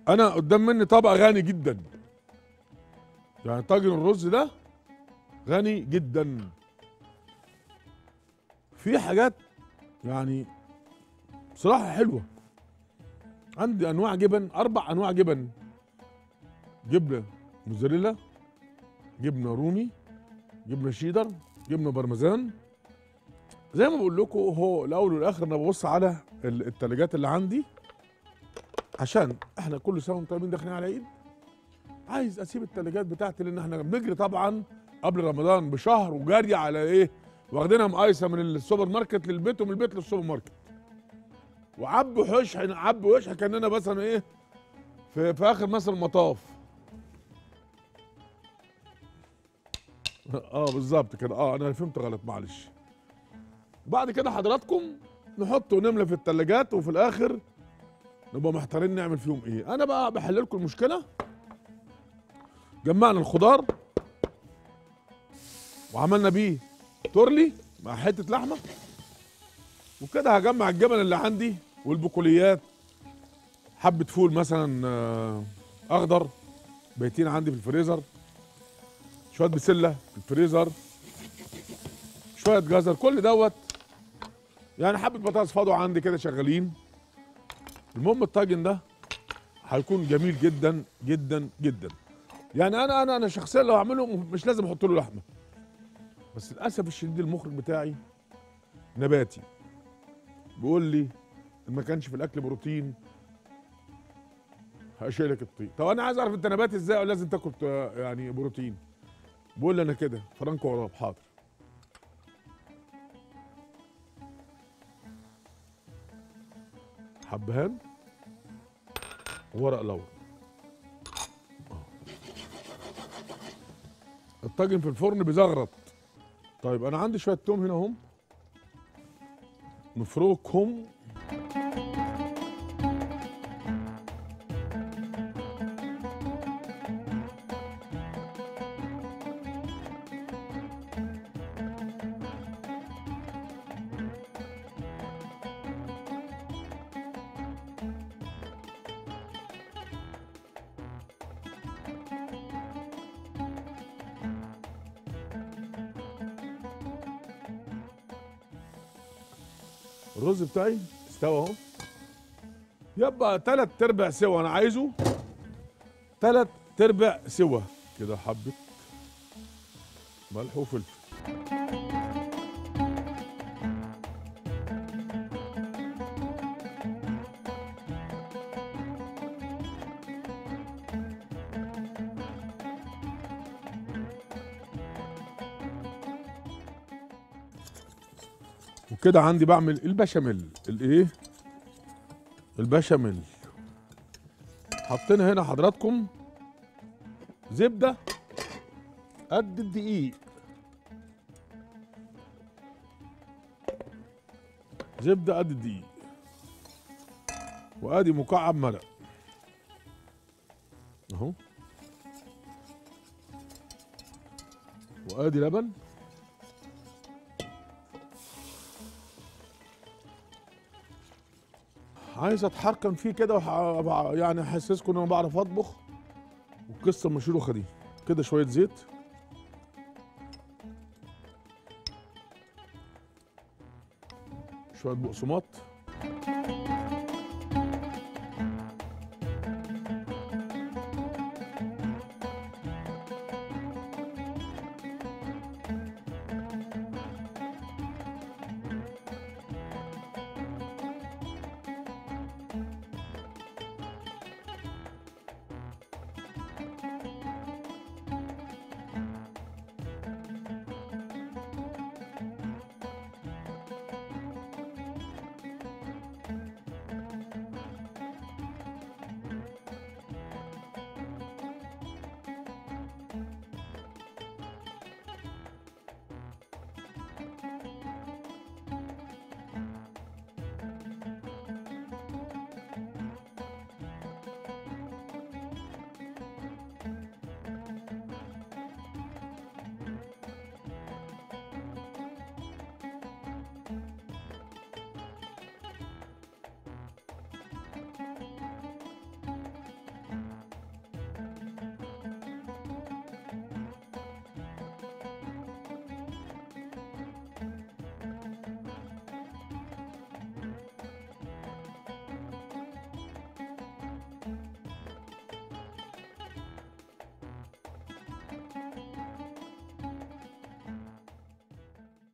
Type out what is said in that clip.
انا قدام مني طبق غني جدا يعني طاجن الرز ده غني جدا في حاجات يعني بصراحه حلوه عندي انواع جبن اربع انواع جبن جبنه موزاريلا جبنه رومي جبنه شيدر جبنه بارميزان زي ما بقول لكم هو الاول والاخر انا ببص على ال- التلاجات اللي عندي عشان احنا كل سنه وانتم طيبين داخلين على عيد عايز اسيب التلاجات بتاعتي لان احنا بنجري طبعا قبل رمضان بشهر وجاريه على ايه واخدينها مقايسه من السوبر ماركت للبيت ومن البيت للسوبر ماركت وعب وحشحن عب وحشحن كاننا مثلا ايه في, في اخر مثلا مطاف اه بالظبط كده اه انا فهمت غلط معلش بعد كده حضراتكم نحط ونملى في التلاجات وفي الاخر نبقى محتارين نعمل فيهم ايه انا بقى بحل لكم المشكله جمعنا الخضار وعملنا بيه تورلي مع حته لحمه وكده هجمع الجبن اللي عندي والبقوليات حبه فول مثلا آه، اخضر بايتين عندي في الفريزر شويه بسله في الفريزر شويه جزر كل دوت يعني حبه بطاطس فاضوا عندي كده شغالين المهم الطاجن ده هيكون جميل جدا جدا جدا يعني انا انا انا شخصيا لو اعمله مش لازم احط له لحمه بس للاسف الشديد المخرج بتاعي نباتي بيقول لي إن ما كانش في الاكل بروتين هشيلك الطين طب انا عايز اعرف انت نباتي ازاي ولا لازم تاكل آه، يعني بروتين بقول لي انا كده فرانكو وراب حاضر حبهان وورق لورا الطاجن في الفرن بيزغرط طيب انا عندي شويه توم هنا اهم مفروكهم الرز بتاعي استوى اهو يبقى تلات ارباع سوا انا عايزه تلات ارباع سوا كده حبه ملح وفلفل وكده عندي بعمل البشاميل الايه البشاميل حطينا هنا حضراتكم زبده قد الدقيق زبده قد الدقيق وادي مكعب مرق اهو وادي لبن عايز اتحركن فيه كده وح- يعني احسسكم ان انا بعرف اطبخ والقصه المشروخه دي كده شويه زيت شويه بقسماط